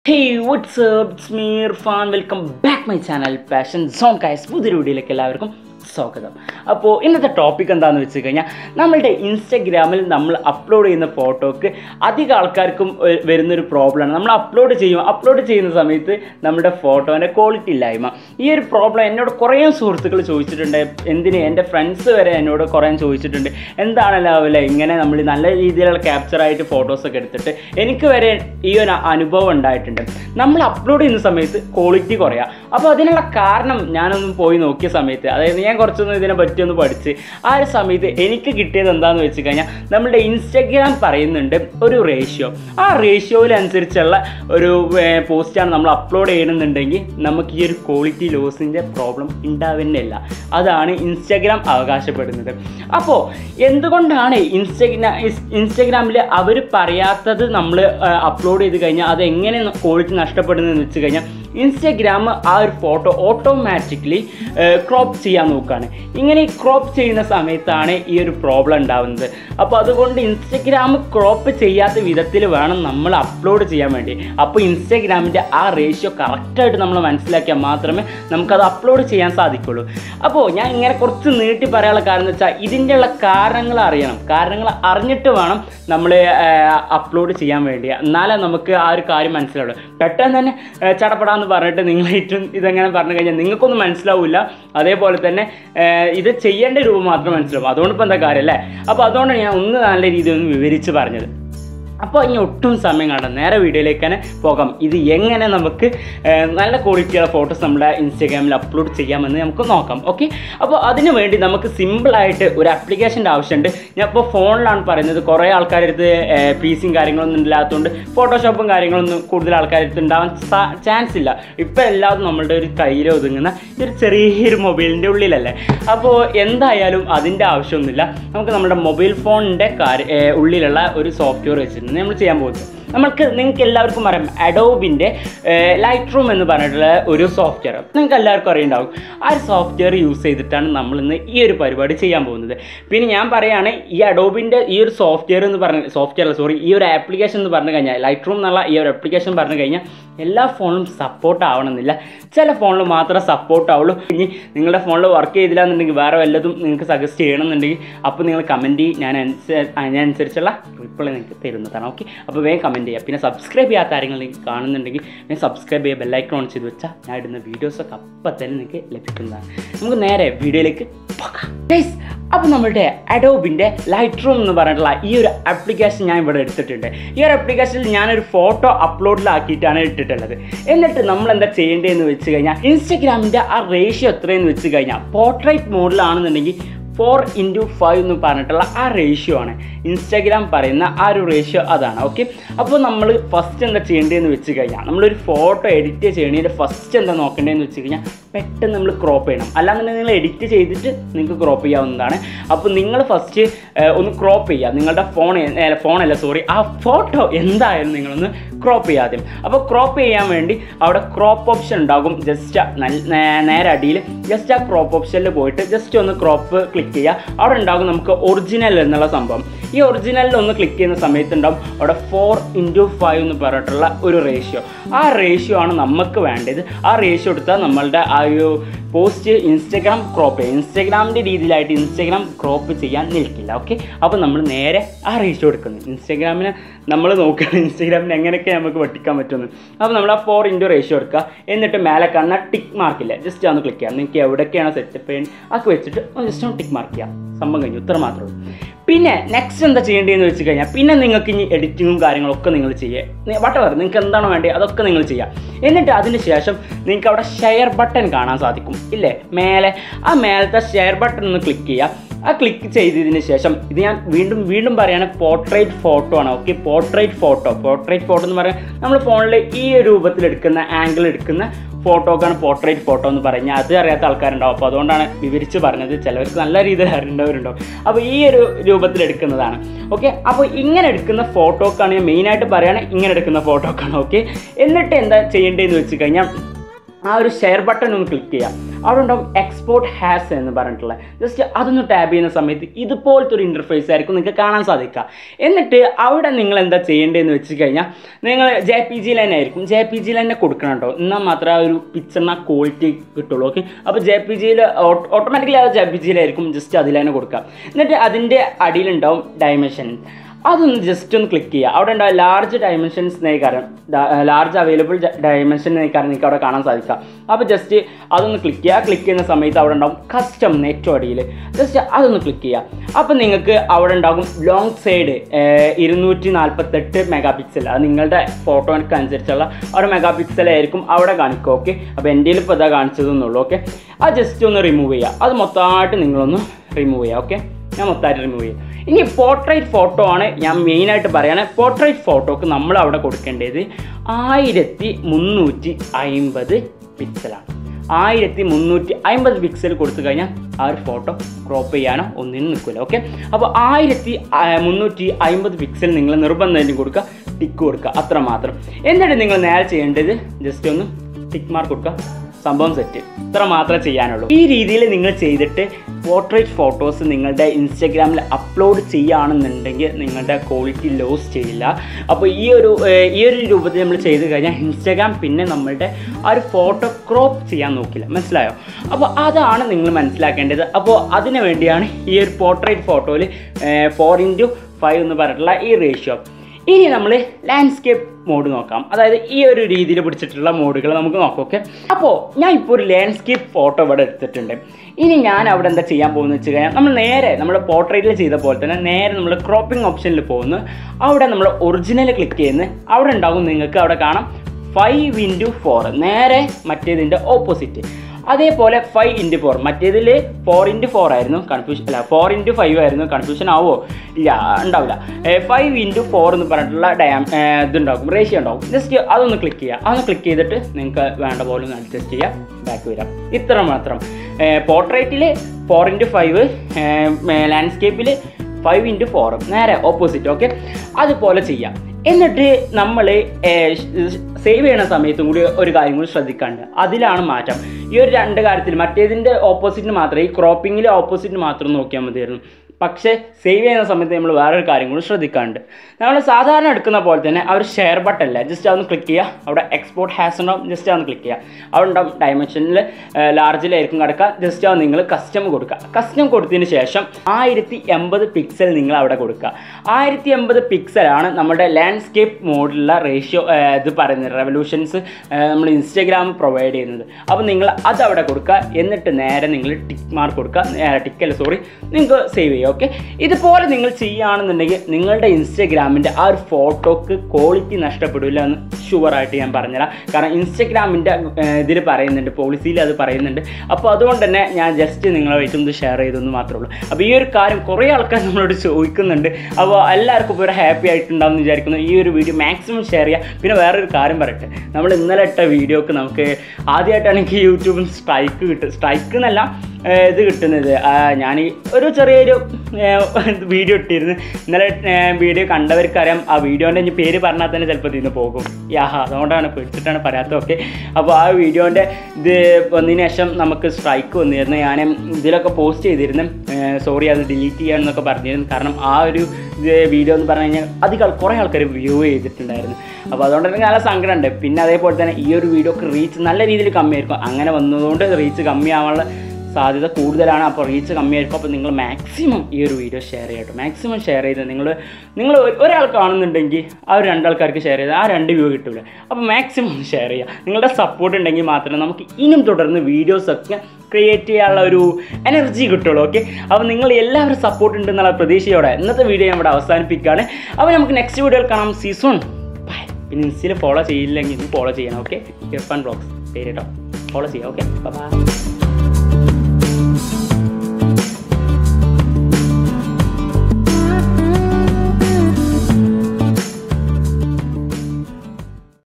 hey what's up it's me Irfan welcome back my channel Passion Zone guys പുതിയൊരു വീഡിയോയിലേക്ക് എല്ലാവർക്കും സ്വാഗതം അപ്പോൾ ഇന്നത്തെ ടോപ്പിക് എന്താണെന്ന് വെച്ച് കഴിഞ്ഞാൽ നമ്മളുടെ ഇൻസ്റ്റഗ്രാമിൽ നമ്മൾ അപ്ലോഡ് ചെയ്യുന്ന ഫോട്ടോക്ക് അധികം ആൾക്കാർക്കും ഏർ, വരുന്നൊരു പ്രോബ്ലമാണ് നമ്മൾ അപ്ലോഡ് ചെയ്യും അപ്ലോഡ് ചെയ്യുന്ന സമയത്ത് നമ്മുടെ ഫോട്ടോൻ്റെ ക്വാളിറ്റി ഇല്ലായ്മ ഈ ഒരു പ്രോബ്ലം എന്നോട് കുറേ സുഹൃത്തുക്കൾ ചോദിച്ചിട്ടുണ്ട് എന്തിന് എൻ്റെ ഫ്രണ്ട്സ് വരെ എന്നോട് കുറേ ചോദിച്ചിട്ടുണ്ട് എന്താണ് ലാവിലെ ഇങ്ങനെ നമ്മൾ നല്ല രീതിയിലുള്ള ക്യാപ്ചറായിട്ട് ഫോട്ടോസൊക്കെ എടുത്തിട്ട് എനിക്ക് വരെ ഈ ഒരു അനുഭവം ഉണ്ടായിട്ടുണ്ട് നമ്മൾ അപ്ലോഡ് ചെയ്യുന്ന സമയത്ത് ക്വാളിറ്റി കുറയാം അപ്പോൾ അതിനുള്ള കാരണം ഞാനൊന്നും പോയി നോക്കിയ സമയത്ത് അതായത് ഞാൻ കുറച്ചൊന്നും ഇതിനെ പറ്റി ഒന്ന് പഠിച്ച് ആ ഒരു സമയത്ത് എനിക്ക് കിട്ടിയത് എന്താണെന്ന് വെച്ച് കഴിഞ്ഞാൽ നമ്മുടെ ഇൻസ്റ്റഗ്രാം പറയുന്നുണ്ട് ഒരു റേഷ്യോ ആ റേഷ്യോയിലനുസരിച്ചുള്ള ഒരു പോസ്റ്റാണ് നമ്മൾ അപ്ലോഡ് ചെയ്യണമെന്നുണ്ടെങ്കിൽ നമുക്ക് ഈ ഒരു ക്വാളിറ്റി ലോസിൻ്റെ പ്രോബ്ലം ഉണ്ടാവുന്നില്ല അതാണ് ഇൻസ്റ്റഗ്രാം അവകാശപ്പെടുന്നത് അപ്പോൾ എന്തുകൊണ്ടാണ് ഇൻസ്റ്റഗ്രാ ഇൻസ്റ്റഗ്രാമിൽ അവർ പറയാത്തത് നമ്മൾ അപ്ലോഡ് ചെയ്ത് കഴിഞ്ഞാൽ അത് എങ്ങനെ ക്വാളിറ്റി നഷ്ടപ്പെടുന്നതെന്ന് വെച്ച് കഴിഞ്ഞാൽ ഇൻസ്റ്റഗ്രാം ആ ഒരു ഫോട്ടോ ഓട്ടോമാറ്റിക്കലി ക്രോപ്പ് ചെയ്യാൻ നോക്കുകയാണ് ഇങ്ങനെ ഈ ക്രോപ്പ് ചെയ്യുന്ന സമയത്താണ് ഈ ഒരു പ്രോബ്ലം ഉണ്ടാവുന്നത് അപ്പോൾ അതുകൊണ്ട് ഇൻസ്റ്റഗ്രാം ക്രോപ്പ് ചെയ്യാത്ത വിധത്തിൽ വേണം നമ്മൾ അപ്ലോഡ് ചെയ്യാൻ വേണ്ടി അപ്പോൾ ഇൻസ്റ്റഗ്രാമിൻ്റെ ആ റേഷ്യോ കറക്റ്റായിട്ട് നമ്മൾ മനസ്സിലാക്കിയാൽ മാത്രമേ നമുക്കത് അപ്ലോഡ് ചെയ്യാൻ സാധിക്കുള്ളൂ അപ്പോൾ ഞാൻ ഇങ്ങനെ കുറച്ച് നീട്ടി പറയാനുള്ള കാരണം എന്ന് വെച്ചാൽ ഇതിൻ്റെ ഉള്ള കാരണങ്ങൾ അറിയണം കാരണങ്ങൾ അറിഞ്ഞിട്ട് വേണം നമ്മൾ അപ്ലോഡ് ചെയ്യാൻ വേണ്ടി എന്നാലേ നമുക്ക് ആ ഒരു കാര്യം മനസ്സിലാവുള്ളൂ പെട്ടെന്ന് തന്നെ ഏർ, ചടപടാന്ന് പറഞ്ഞിട്ട് നിങ്ങൾ ഏറ്റവും ഇതെങ്ങനെ പറഞ്ഞു കഴിഞ്ഞാൽ നിങ്ങൾക്കൊന്നും മനസ്സിലാവില്ല അതേപോലെ തന്നെ ഏർ, ഇത് ചെയ്യേണ്ട രൂപം മാത്രം മനസ്സിലാവും അതുകൊണ്ട് ഇപ്പോൾ എന്താ കാര്യം അല്ലേ അപ്പോൾ അതുകൊണ്ടാണ് ഞാൻ ഒന്ന് നല്ല രീതിയിൽ ഒന്ന് വിവരിച്ച് പറഞ്ഞത് അപ്പോൾ ഇനി ഒട്ടും സമയം കാണാം നേരെ വീഡിയോയിലേക്ക് തന്നെ പോകാം ഇത് എങ്ങനെ നമുക്ക് ഏർ, നല്ല ക്വാളിറ്റിയുള്ള ഫോട്ടോസ് നമ്മുടെ ഇൻസ്റ്റാഗ്രാമിൽ അപ്ലോഡ് ചെയ്യാമെന്ന് നമുക്ക് നോക്കാം ഓക്കെ അപ്പോൾ അതിന് വേണ്ടി നമുക്ക് സിമ്പിളായിട്ട് ഒരു ആപ്ലിക്കേഷൻ്റെ ആവശ്യമുണ്ട് ഞാൻ ഇപ്പോൾ ഫോണിലാണ് പറയുന്നത് കുറേ ആൾക്കാരടുത്ത് പി സിയും കാര്യങ്ങളൊന്നും ഇല്ലാത്തതുകൊണ്ട് ഫോട്ടോഷോപ്പും കാര്യങ്ങളൊന്നും കൂടുതൽ ആൾക്കാരടുത്ത് ഉണ്ടാവാൻ ചാൻസ് ഇല്ല ഇപ്പോൾ എല്ലാതും നമ്മളുടെ ഒരു കയ്യിൽ ഒതുങ്ങുന്ന ഈ ഒരു ചെറിയൊരു മൊബൈലിൻ്റെ ഉള്ളിലല്ലേ അപ്പോൾ എന്തായാലും അതിൻ്റെ ആവശ്യമൊന്നുമില്ല നമുക്ക് നമ്മുടെ മൊബൈൽ ഫോണിൻ്റെ കാര്യ ഏർ, ഉള്ളിലുള്ള ഒരു സോഫ്റ്റ്വെയർ വെച്ചിട്ടുണ്ട് നമ്മൾ ചെയ്യാൻ പോകുന്നത് നമ്മൾക്ക് നിങ്ങൾക്ക് എല്ലാവർക്കും അറിയാം അഡോബിൻ്റെ ലൈറ്റ് റൂം എന്ന് പറഞ്ഞിട്ടുള്ള ഒരു സോഫ്റ്റ്വെയർ നിങ്ങൾക്ക് എല്ലാവർക്കും അറിയുണ്ടാവും ആ ഒരു സോഫ്റ്റ്വെയർ യൂസ് ചെയ്തിട്ടാണ് നമ്മൾ ഇന്ന് ഈ ഒരു പരിപാടി ചെയ്യാൻ പോകുന്നത് പിന്നെ ഞാൻ പറയുകയാണ് ഈ അഡോബിൻ്റെ ഈ ഒരു സോഫ്റ്റ്വെയർ എന്ന് പറഞ്ഞ സോഫ്റ്റ്വെയർ സോറി ഈ ഒരു ആപ്ലിക്കേഷൻ എന്ന് പറഞ്ഞു കഴിഞ്ഞാൽ ലൈറ്റ് റൂം എന്നുള്ള ഈ ഒരു ആപ്ലിക്കേഷൻ പറഞ്ഞു കഴിഞ്ഞാൽ എല്ലാ ഫോണിലും സപ്പോർട്ട് ആവണമെന്നില്ല ചില ഫോണിൽ മാത്രമേ സപ്പോർട്ട് ആവുള്ളൂ ഇനി നിങ്ങളുടെ ഫോണിൽ വർക്ക് ചെയ്തില്ല എന്നുണ്ടെങ്കിൽ വേറെ വല്ലതും നിങ്ങൾക്ക് സജസ്റ്റ് ചെയ്യണമെന്നുണ്ടെങ്കിൽ അപ്പോൾ നിങ്ങൾ കമൻറ്റ് ചെയ്യും ഞാൻ അനുസ- അതിനനുസരിച്ചുള്ള റിപ്ലൈ നിങ്ങൾക്ക് തരുന്നതാണ് ഓക്കെ അപ്പോൾ വേഗം കമൻറ്റ് ചെയ്യുക പിന്നെ സബ്സ്ക്രൈബ് ചെയ്യാത്ത ആരെങ്കിലും നിങ്ങൾക്ക് കാണുന്നുണ്ടെങ്കിൽ വേഗം സബ്സ്ക്രൈബ് ചെയ്യുക ബെല്ലൈക്കൺ ഓൺ ചെയ്ത് വെച്ചാൽ ഞാൻ ഇടുന്ന വീഡിയോസൊക്കെ അപ്പം തന്നെ നിങ്ങൾക്ക് ലഭിക്കുന്നതാണ് നമുക്ക് നേരെ വീഡിയോയിലേക്ക് പോകാം Guys, അപ്പോൾ നമ്മുടെ അഡോബിൻ്റെ ലൈറ്റ് റൂം എന്ന് പറഞ്ഞിട്ടുള്ള ഈ ഒരു ആപ്ലിക്കേഷൻ ഞാൻ ഇവിടെ എടുത്തിട്ടുണ്ട് ഈ ഒരു ആപ്ലിക്കേഷനിൽ ഞാനൊരു ഫോട്ടോ അപ്ലോഡിലാക്കിയിട്ടാണ് ഇട്ടിട്ടുള്ളത് എന്നിട്ട് നമ്മൾ എന്താ ചെയ്യേണ്ടതെന്ന് വെച്ച് കഴിഞ്ഞാൽ ഇൻസ്റ്റഗ്രാമിൻ്റെ ആ റേഷ്യോ എത്രയെന്ന് വെച്ച് കഴിഞ്ഞാൽ പോർട്രേറ്റ് മോഡിലാണെന്നുണ്ടെങ്കിൽ ഫോർ ഇൻറ്റു ഫൈവ് എന്ന് പറഞ്ഞിട്ടുള്ള ആ റേഷ്യോ ആണ് ഇൻസ്റ്റാഗ്രാം പറയുന്ന ആ ഒരു റേഷ്യോ അതാണ് ഓക്കെ അപ്പോൾ നമ്മൾ ഫസ്റ്റ് എന്താ ചെയ്യേണ്ടതെന്ന് വെച്ച് കഴിഞ്ഞാൽ നമ്മളൊരു ഫോട്ടോ എഡിറ്റ് ചെയ്യണതിൻ്റെ ഫസ്റ്റ് എന്താ നോക്കേണ്ടതെന്ന് വെച്ച് കഴിഞ്ഞാൽ പെട്ടെന്ന് നമ്മൾ ക്രോപ്പ് ചെയ്യണം അല്ലാന്നുണ്ടെങ്കിൽ നിങ്ങൾ എഡിറ്റ് ചെയ്തിട്ട് നിങ്ങൾക്ക് ക്രോപ്പ് ചെയ്യാവുന്നതാണ് അപ്പോൾ നിങ്ങൾ ഫസ്റ്റ് ഒന്ന് ക്രോപ്പ് ചെയ്യുക നിങ്ങളുടെ ഫോൺ ഫോണല്ല സോറി ആ ഫോട്ടോ എന്തായാലും നിങ്ങളൊന്ന് ക്രോപ്പ് ചെയ്യുക ആദ്യം അപ്പോൾ ക്രോപ്പ് ചെയ്യാൻ വേണ്ടി അവിടെ ക്രോപ്പ് ഓപ്ഷൻ ഉണ്ടാകും ജസ്റ്റ് നേരെ അടിയിൽ ജസ്റ്റ് ആ ക്രോപ്പ് ഓപ്ഷനിൽ പോയിട്ട് ജസ്റ്റ് ഒന്ന് ക്രോപ്പ് ക്ലിക്ക് ചെയ്യുക അവിടെ ഉണ്ടാകും നമുക്ക് ഒറിജിനൽ എന്നുള്ള സംഭവം ഈ ഒറിജിനലിൽ ഒന്ന് ക്ലിക്ക് ചെയ്യുന്ന സമയത്ത് ഉണ്ടാവും അവിടെ ഫോർ ഇൻറ്റു ഫൈവ് എന്ന് പറഞ്ഞിട്ടുള്ള ഒരു റേഷ്യോ ആ റേഷ്യോ ആണ് നമുക്ക് വേണ്ടത് ആ റേഷ്യോ എടുത്താൽ നമ്മളുടെ ആ ഒരു പോസ്റ്റ് ഇൻസ്റ്റഗ്രാം ക്രോപ്പ് ചെയ്യുക ഇൻസ്റ്റഗ്രാമിൻ്റെ രീതിയിലായിട്ട് ഇൻസ്റ്റഗ്രാം ക്രോപ്പ് ചെയ്യാൻ നിൽക്കില്ല ഓക്കെ അപ്പോൾ നമ്മൾ നേരെ ആ റേഷ്യോ എടുക്കുന്നു ഇൻസ്റ്റഗ്രാമിനെ നമ്മൾ നോക്കുകയാണ് ഇൻസ്റ്റഗ്രാമിന് എങ്ങനെയൊക്കെ നമുക്ക് വെട്ടിക്കാൻ പറ്റുമെന്ന് അപ്പോൾ നമ്മൾ ആ ഫോർ ഇൻറ്റു റേഷ്യോ എടുക്കുക എന്നിട്ട് മേലെ കാണുന്ന ടിക്ക് മാർക്കില്ല ജസ്റ്റ് ഒന്ന് ക്ലിക്ക് ചെയ്യാം നിങ്ങൾക്ക് എവിടെയൊക്കെയാണ് സെറ്റപ്പ് ചെയ്യുന്നത് അതൊക്കെ വെച്ചിട്ട് ജസ്റ്റ് ഒന്ന് ടിക്ക് മാർക്ക് ചെയ്യാം സംഭവം കഴിഞ്ഞു ഇത്ര മാത്രമേ ഉള്ളൂ പിന്നെ നെക്സ്റ്റ് എന്താ ചെയ്യേണ്ടതെന്ന് വെച്ച് കഴിഞ്ഞാൽ പിന്നെ നിങ്ങൾക്ക് ഇനി എഡിറ്റിങ്ങും കാര്യങ്ങളൊക്കെ നിങ്ങൾ ചെയ്യുക വട്ടവർ നിങ്ങൾക്ക് എന്താണോ വേണ്ടത് അതൊക്കെ നിങ്ങൾ ചെയ്യുക എന്നിട്ട് അതിന് ശേഷം നിങ്ങൾക്ക് അവിടെ ഷെയർ ബട്ടൺ കാണാൻ സാധിക്കും ഇല്ലേ മേലെ ആ മേലത്തെ ഷെയർ ബട്ടൺ ഒന്ന് ക്ലിക്ക് ചെയ്യുക ആ ക്ലിക്ക് ചെയ്തതിന് ശേഷം ഇത് ഞാൻ വീണ്ടും വീണ്ടും പറയുകയാണ് പോർട്രേറ്റ് ഫോട്ടോ ആണ് okay portrait photo portrait photo എന്ന് പറയാൻ നമ്മൾ ഫോണിൽ ഈ ഒരു രൂപത്തിൽ എടുക്കുന്ന ആംഗിൾ എടുക്കുന്ന ഫോട്ടോക്കാണ് പോർട്രേറ്റ് ഫോട്ടോ എന്ന് പറഞ്ഞാൽ അത് അറിയാത്ത ആൾക്കാരുണ്ടാവും അപ്പോൾ അതുകൊണ്ടാണ് വിവരിച്ച് പറഞ്ഞത് ചിലവർക്ക് നല്ല രീതിയിൽ അറിയേണ്ടവരുണ്ടാവും അപ്പോൾ ഈ ഒരു രൂപത്തിൽ എടുക്കുന്നതാണ് ഓക്കെ അപ്പോൾ ഇങ്ങനെ എടുക്കുന്ന ഫോട്ടോക്കാണ് ഞാൻ മെയിനായിട്ട് പറയുകയാണ് ഇങ്ങനെ എടുക്കുന്ന ഫോട്ടോക്കാണ് ഓക്കെ എന്നിട്ട് എന്താ ചെയ്യേണ്ടതെന്ന് വെച്ച് കഴിഞ്ഞാൽ ആ ഒരു ഷെയർ ബട്ടൺ ഒന്ന് ക്ലിക്ക് ചെയ്യാം അവിടെ ഉണ്ടാവും എക്സ്പോർട്ട് ഹാസ് എന്ന് പറഞ്ഞിട്ടുള്ള ജസ്റ്റ് അതൊന്ന് ടാബ് ചെയ്യുന്ന സമയത്ത് ഇതുപോലത്തെ ഒരു ഇൻ്റർഫേസ് ആയിരിക്കും നിങ്ങൾക്ക് കാണാൻ സാധിക്കുക എന്നിട്ട് അവിടെ നിങ്ങൾ എന്താ ചെയ്യേണ്ടതെന്ന് വെച്ച് കഴിഞ്ഞാൽ നിങ്ങൾ ജെ പി ജിയിൽ തന്നെ ആയിരിക്കും ജെ പി ജിയിൽ തന്നെ കൊടുക്കണം കേട്ടോ എന്നാൽ മാത്രമേ ആ ഒരു പിക്ചറിന് ആ ക്വാളിറ്റി കിട്ടുള്ളൂ ഓക്കെ അപ്പോൾ ജെ പി ജിയിൽ ഓട്ടോമാറ്റിക്കലി അത് ജെ പി ജിയിലായിരിക്കും ജസ്റ്റ് അതിൽ തന്നെ കൊടുക്കുക എന്നിട്ട് അതിൻ്റെ അടിയിലുണ്ടാവും ഡയമെൻഷൻ അതൊന്ന് ജസ്റ്റ് ഒന്ന് ക്ലിക്ക് ചെയ്യുക അവിടെ ഉണ്ടാവും ലാർജ് ഡയമെൻഷൻസ് നെയ്ക്കാരം ലാർജ് അവൈലബിൾ ഡയമെൻഷൻ നെയ്ക്കാരം നിങ്ങൾക്ക് അവിടെ കാണാൻ സാധിക്കുക അപ്പോൾ ജസ്റ്റ് അതൊന്ന് ക്ലിക്ക് ചെയ്യുക ക്ലിക്ക് ചെയ്യുന്ന സമയത്ത് അവിടെ ഉണ്ടാവും കസ്റ്റം ഏറ്റവും അടിയിൽ ജസ്റ്റ് അതൊന്ന് ക്ലിക്ക് ചെയ്യുക അപ്പോൾ നിങ്ങൾക്ക് അവിടെ ഉണ്ടാകും ലോങ് സൈഡ് ഇരുന്നൂറ്റി നാൽപ്പത്തെട്ട് മെഗാ പിക്സൽ അത് നിങ്ങളുടെ ഫോട്ടോയ്ക്ക് അനുസരിച്ചുള്ള ഒരു മെഗാ പിക്സൽ ആയിരിക്കും അവിടെ കാണിക്കുക ഓക്കെ അപ്പോൾ എൻ്റെ ഇപ്പോൾ ഇതാ കാണിച്ചതെന്നുള്ളൂ ഓക്കെ അത് ജസ്റ്റ് ഒന്ന് റിമൂവ് ചെയ്യുക അത് മൊത്തമായിട്ട് നിങ്ങളൊന്ന് റിമൂവ് ചെയ്യുക ഓക്കെ ഞാൻ മൊത്തമായിട്ട് റിമൂവ് ചെയ്യും ഇനി പോർട്രേറ്റ് ഫോട്ടോ ആണ് ഞാൻ മെയിനായിട്ട് പറയുകയാണ് പോർട്രേറ്റ് ഫോട്ടോക്ക് നമ്മൾ അവിടെ കൊടുക്കേണ്ടത് ആയിരത്തി മുന്നൂറ്റി അയിമ്പത് പിക്സലാണ് ആയിരത്തി മുന്നൂറ്റി അമ്പത് പിക്സൽ കൊടുത്തു കഴിഞ്ഞാൽ ആ ഒരു ഫോട്ടോ ക്രോപ്പ് ചെയ്യാനോ ഒന്നിനും നിൽക്കില്ല ഓക്കെ അപ്പോൾ ആയിരത്തി മുന്നൂറ്റി അമ്പത് പിക്സൽ നിങ്ങൾ നിർബന്ധമായിട്ടും കൊടുക്കുക ടിക്ക് കൊടുക്കുക അത്ര മാത്രം എന്നിട്ട് നിങ്ങൾ നേരെ ചെയ്യേണ്ടത് ജസ്റ്റ് ഒന്ന് ടിക്ക് മാർക്ക് കൊടുക്കുക സംഭവം സെറ്റ് ഇത്ര മാത്രമേ ചെയ്യാനുള്ളൂ ഈ രീതിയിൽ നിങ്ങൾ ചെയ്തിട്ട് പോർട്രേറ്റ് ഫോട്ടോസ് നിങ്ങളുടെ ഇൻസ്റ്റഗ്രാമിൽ അപ്ലോഡ് ചെയ്യുകയാണെന്നുണ്ടെങ്കിൽ നിങ്ങളുടെ ക്വാളിറ്റി ലോസ് ചെയ്യില്ല അപ്പോൾ ഈ ഒരു ഏർ, ഈ ഒരു രൂപത്തിൽ നമ്മൾ ചെയ്ത് കഴിഞ്ഞാൽ ഇൻസ്റ്റഗ്രാം പിന്നെ നമ്മളുടെ ആ ഒരു ഫോട്ടോ ക്രോപ്പ് ചെയ്യാൻ നോക്കില്ല മനസ്സിലായോ അപ്പോൾ അതാണ് നിങ്ങൾ മനസ്സിലാക്കേണ്ടത് അപ്പോൾ അതിന് വേണ്ടിയാണ് ഈ ഒരു പോർട്രേറ്റ് ഫോട്ടോയിൽ ഫോർ ഇൻറ്റു ഫൈവ് എന്ന് പറഞ്ഞിട്ടുള്ള ഈ റേഷ്യോ ഇനി നമ്മൾ ലാൻഡ്സ്കേപ്പ് മോഡ് നോക്കാം അതായത് ഈ ഒരു രീതിയിൽ പിടിച്ചിട്ടുള്ള മോഡുകൾ നമുക്ക് നോക്കാം ഓക്കെ അപ്പോൾ ഞാൻ ഇപ്പോൾ ഒരു ലാൻഡ്സ്കേപ്പ് ഫോട്ടോ ഇവിടെ എടുത്തിട്ടുണ്ട് ഇനി ഞാൻ അവിടെ എന്താ ചെയ്യാൻ പോകുന്നത് വെച്ച് കഴിഞ്ഞാൽ നമ്മൾ നേരെ നമ്മുടെ പോർട്രേറ്റിൽ ചെയ്ത പോലെ തന്നെ നേരെ നമ്മൾ ക്രോപ്പിംഗ് ഓപ്ഷനിൽ പോകുന്നു അവിടെ നമ്മൾ ഒറിജിനൽ ക്ലിക്ക് ചെയ്യുന്നു അവിടെ ഉണ്ടാകും നിങ്ങൾക്ക് അവിടെ കാണാം ഫൈവ് ഇൻറ്റു ഫോർ നേരെ മറ്റേതിൻ്റെ ഓപ്പോസിറ്റ് അതേപോലെ ഫൈവ് ഇൻറ്റു ഫോർ മറ്റേതിൽ ഫോർ ഇൻറ്റു ഫോർ ആയിരുന്നു കൺഫ്യൂഷൻ അല്ല ഫോർ ഇൻറ്റു ഫൈവ് ആയിരുന്നു കൺഫ്യൂഷൻ ആവോ ഇല്ല ഉണ്ടാവില്ല ഫൈവ് ഇൻറ്റു ഫോർ എന്ന് പറഞ്ഞിട്ടുള്ള ഡയാം ഇതുണ്ടാകും റേഷ്യോ ഉണ്ടാവും ജസ്റ്റ് അതൊന്ന് ക്ലിക്ക് ചെയ്യുക അതൊന്ന് ക്ലിക്ക് ചെയ്തിട്ട് നിങ്ങൾക്ക് വേണ്ട പോലെ ഒന്ന് അഡ്ജസ്റ്റ് ചെയ്യാം ബാക്ക് വരാം ഇത്ര മാത്രം പോർട്രേറ്റിൽ ഫോർ ഇൻറ്റു ഫൈവ് ലാൻഡ്സ്കേപ്പിൽ ഫൈവ് ഇൻറ്റു ഫോർ നേരെ ഓപ്പോസിറ്റ് ഓക്കെ അതുപോലെ ചെയ്യാം എന്നിട്ട് നമ്മൾ സേവ് ചെയ്യണ സമയത്തും കൂടി ഒരു കാര്യം കൂടി ശ്രദ്ധിക്കാണ്ട് അതിലാണ് മാറ്റം ഈ ഒരു രണ്ട് കാര്യത്തിൽ മറ്റേതിൻ്റെ ഓപ്പോസിറ്റിന് മാത്രമേ ഈ ക്രോപ്പിങ്ങിലെ ഓപ്പോസിറ്റ് മാത്രം നോക്കിയാൽ മതിയായിരുന്നു പക്ഷേ സേവ് ചെയ്യുന്ന സമയത്ത് നമ്മൾ വേറൊരു കാര്യം കൂടി ശ്രദ്ധിക്കാറുണ്ട് നമ്മൾ സാധാരണ എടുക്കുന്ന പോലെ തന്നെ ആ ഒരു ഷെയർ ബട്ടല്ല ജസ്റ്റ് അതൊന്ന് ക്ലിക്ക് ചെയ്യുക അവിടെ എക്സ്പോർട്ട് ഹാസ് ഉണ്ടാവും ജസ്റ്റ് അതൊന്ന് ക്ലിക്ക് ചെയ്യുക അവിടെ ഉണ്ടാവും ഡയമെൻഷനിൽ ലാർജിലായിരിക്കും കിടക്കുക ജസ്റ്റ് അത് നിങ്ങൾ കസ്റ്റം കൊടുക്കുക കസ്റ്റം കൊടുത്തതിന് ശേഷം ആയിരത്തി എൺപത് പിക്സൽ നിങ്ങൾ അവിടെ കൊടുക്കുക ആയിരത്തി എൺപത് പിക്സലാണ് നമ്മുടെ ലാൻഡ്സ്കേപ്പ് മോഡിലുള്ള റേഷ്യോ ഇത് പറയുന്നത് റെവല്യൂഷൻസ് നമ്മൾ ഇൻസ്റ്റാഗ്രാം പ്രൊവൈഡ് ചെയ്യുന്നത് അപ്പോൾ നിങ്ങൾ അത് അവിടെ കൊടുക്കുക എന്നിട്ട് നേരെ നിങ്ങൾ ടിക്ക് മാർക്ക് കൊടുക്കുക ടിക്കല്ല സോറി നിങ്ങൾക്ക് സേവ് ചെയ്യുക ഓക്കെ ഇതുപോലെ നിങ്ങൾ ചെയ്യുകയാണെന്നുണ്ടെങ്കിൽ നിങ്ങളുടെ ഇൻസ്റ്റഗ്രാമിൻ്റെ ആ ഒരു ഫോട്ടോക്ക് ക്വാളിറ്റി നഷ്ടപ്പെടില്ല എന്ന് ഷുവറായിട്ട് ഞാൻ പറഞ്ഞുതരാം കാരണം ഇൻസ്റ്റഗ്രാമിൻ്റെ ഇതിൽ പറയുന്നുണ്ട് പോളിസിയിൽ അത് പറയുന്നുണ്ട് അപ്പോൾ അതുകൊണ്ട് തന്നെ ഞാൻ ജസ്റ്റ് നിങ്ങളുമായിട്ടും ഇത് ഷെയർ ചെയ്തെന്ന് മാത്രമേ ഉള്ളൂ അപ്പോൾ ഈ ഒരു കാര്യം കുറേ ആൾക്കാർ നമ്മളോട് ചോദിക്കുന്നുണ്ട് അപ്പോൾ എല്ലാവർക്കും ഇപ്പോൾ ഒരു ഹാപ്പി ആയിട്ടുണ്ടാവും എന്ന് വിചാരിക്കുന്നു ഈ ഒരു വീഡിയോ മാക്സിമം ഷെയർ ചെയ്യുക പിന്നെ വേറൊരു കാര്യം പറയട്ടെ നമ്മൾ ഇന്നലെ ഇട്ട വീഡിയോക്ക് നമുക്ക് ആദ്യമായിട്ടാണ് എനിക്ക് യൂട്യൂബിൽ സ്ട്രൈക്ക് കിട്ടും സ്ട്രൈക്ക് എന്നല്ല ഏഹ് ഇത് കിട്ടുന്നത് ആ, ഞാൻ ഈ ഒരു ചെറിയൊരു വീഡിയോ ഇട്ടിരുന്നു ഇന്നലെ വീഡിയോ കണ്ടവർക്കറിയാം ആ വീഡിയോൻ്റെ ഇനി പേര് പറഞ്ഞാൽ തന്നെ ചിലപ്പോൾ ഇതിന്ന് പോകും യാഹാ അതുകൊണ്ടാണ് പേടിച്ചിട്ടാണ് പറയാത്തതൊക്കെ അപ്പോൾ ആ വീഡിയോൻ്റെ ഇത് വന്നതിന് ശേഷം നമുക്ക് സ്ട്രൈക്ക് വന്നിരുന്നു ഞാൻ ഇതിലൊക്കെ പോസ്റ്റ് ചെയ്തിരുന്നു സോറി അത് ഡിലീറ്റ് ചെയ്യാമെന്നൊക്കെ പറഞ്ഞിരുന്നു കാരണം ആ ഒരു ഇത് വീഡിയോ എന്ന് പറഞ്ഞു കഴിഞ്ഞാൽ അധികം കുറേ ആൾക്കാർ വ്യൂ ചെയ്തിട്ടുണ്ടായിരുന്നു അപ്പോൾ അതുകൊണ്ട് തന്നെ നല്ല സങ്കടമുണ്ട് പിന്നെ അതേപോലെ തന്നെ ഈ ഒരു വീഡിയോക്ക് റീച്ച് നല്ല രീതിയിൽ കമ്മിയായിരിക്കും അങ്ങനെ വന്നതുകൊണ്ട് റീച്ച് കമ്മിയാവാനുള്ള സാധ്യത കൂടുതലാണ് അപ്പോൾ റീച്ച് കമ്മിയായിരിക്കും അപ്പോൾ നിങ്ങൾ മാക്സിമം ഈ ഒരു വീഡിയോ ഷെയർ ചെയ്യട്ടോ മാക്സിമം ഷെയർ ചെയ്ത് നിങ്ങൾ നിങ്ങൾ ഒരാൾ കാണുന്നുണ്ടെങ്കിൽ ആ ഒരു രണ്ടാൾക്കാർക്ക് ഷെയർ ചെയ്ത് ആ രണ്ട് വ്യൂ കിട്ടില്ല അപ്പോൾ മാക്സിമം ഷെയർ ചെയ്യുക നിങ്ങളുടെ സപ്പോർട്ട് ഉണ്ടെങ്കിൽ മാത്രമേ നമുക്ക് ഇനിയും തുടർന്ന് വീഡിയോസൊക്കെ ക്രിയേറ്റ് ചെയ്യാനുള്ള ഒരു എനർജി കിട്ടുള്ളൂ ഓക്കെ അപ്പോൾ നിങ്ങൾ എല്ലാവരും സപ്പോർട്ട് ഉണ്ടെന്നുള്ള പ്രതീക്ഷയോടെ ഇന്നത്തെ വീഡിയോ ഞാൻ ഇവിടെ അവസാനിപ്പിക്കുകയാണ് അപ്പോൾ നമുക്ക് നെക്സ്റ്റ് വീഡിയോയിൽ കാണാം സീസൺ ബൈ പിന്നെ ഇൻസ്റ്റയിൽ ഫോളോ ചെയ്യില്ലെങ്കിൽ ഫോളോ ചെയ്യണം ഓക്കെ ഇർഫാൻ ബ്ലോഗ്സ് പേര് കേട്ടോ ഫോളോ ചെയ്യാം ഓക്കെ ബൈ